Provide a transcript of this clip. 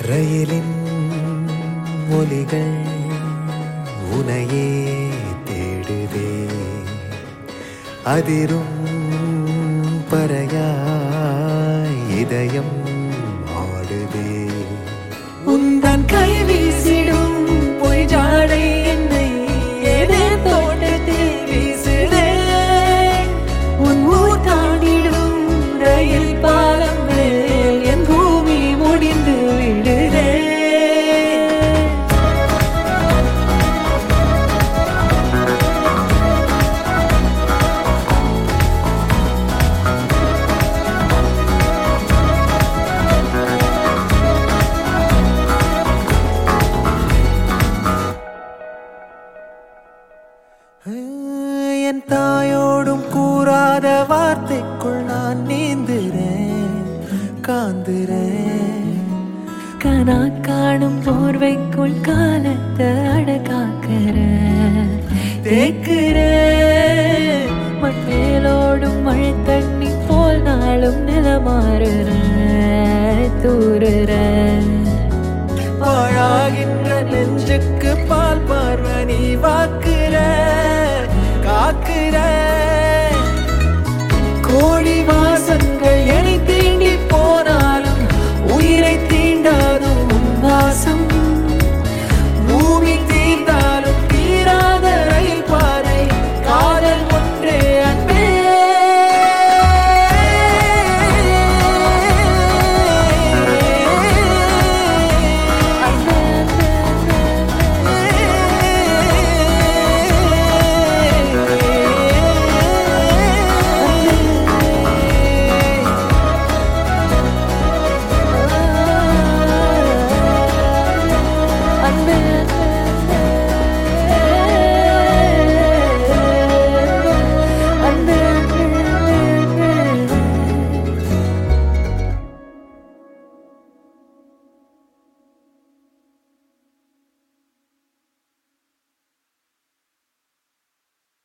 ரயிலின் ஒலிகள் உனையே தேடுதே அதிரும் பறையாய் இதயம் ஆடுதே உந்தன் கை வீசிடும் பொய் ஜாடை என்னை ஏதே தோட்டத்தில் வீசுதே உன் ஊர் தாண்டிடும் ரயில் பாலம் மேல் என் பூமி முடிந்து விடுதே என் தாயோடும் கூறாத வார்த்தைக்குள் நான் நீந்துறேன் காந்துறேன் கனா காணும் போர்வைக்குள் காலத்தை அடக்காக்கிற தேக்குற மண்மேலோடும் மழை தண்ணி போல் நாளும் நிலமாறுற தூறுற பாழாகின்ற நெஞ்சுக்கு பால் பார்வை நீ வாக்குற காக்குற கோடி வாசங்கள் என்னை தீண்டி போனாலும் உயிரை தீண்டாதும் உன் வாசம் பூமி தீர்ந்தாலும் தீராத ரயில் பாதை காதல் ஒன்றே அன்பே அன்பே